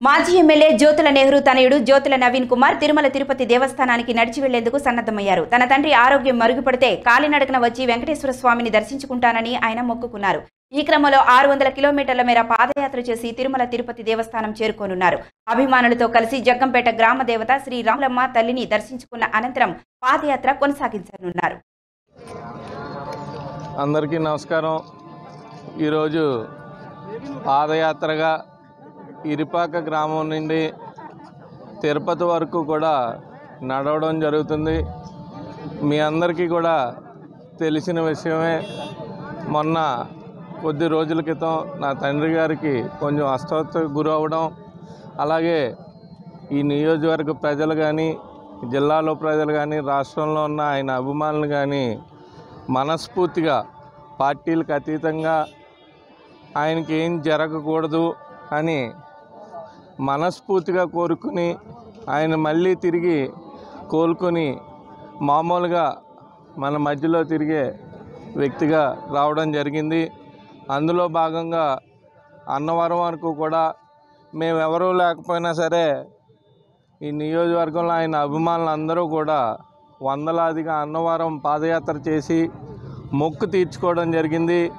మాజీ ఎమ్మెల్యే జ్యోతుల నెహ్రూ తనయుడు జ్యోతుల నవీన్ కుమార్ తిరుమల తిరుపతి దేవస్థానానికి నడిచి వెళ్లేందుకు సన్నద్ధమయ్యారు తన తండ్రి ఆరోగ్యం మరుగుపడితే కాలినడకన వచ్చి వెంకటేశ్వర స్వామిని దర్శించుకుంటానని ఆయన మొక్కుకున్నారు ఈ క్రమంలో ఆరు వందల కిలోమీటర్ల మేర పాదయాత్ర చేసి తిరుమల తిరుపతి దేవస్థానం చేరుకోనున్నారు అభిమానులతో కలిసి జగ్గంపేట గ్రామ దేవత శ్రీ రాములమ్మ తల్లిని దర్శించుకున్న అనంతరం పాదయాత్ర కొనసాగించనున్నారు అందరికీ నమస్కారం ఈరోజు పాదయాత్రగా ఇరిపాక గ్రామం నుండి తిరుపతి వరకు కూడా నడవడం జరుగుతుంది మీ అందరికీ కూడా తెలిసిన విషయమే మొన్న కొద్ది రోజుల క్రితం నా తండ్రి గారికి కొంచెం అస్వస్థకు గురవడం అలాగే ఈ నియోజకవర్గ ప్రజలు కానీ జిల్లాలో ప్రజలు కానీ రాష్ట్రంలో ఉన్న ఆయన అభిమానులు కానీ మనస్ఫూర్తిగా పార్టీలకు అతీతంగా ఆయనకి ఏం జరగకూడదు అని మనస్ఫూర్తిగా కోరుకుని ఆయన మళ్ళీ తిరిగి కోలుకొని మామూలుగా మన మధ్యలో తిరిగే వ్యక్తిగా రావడం జరిగింది అందులో భాగంగా అన్నవరం వరకు కూడా మేమెవరూ లేకపోయినా సరే ఈ నియోజకవర్గంలో ఆయన అభిమానులు అందరూ కూడా వందలాదిగా అన్నవరం పాదయాత్ర చేసి మొక్కు తీర్చుకోవడం జరిగింది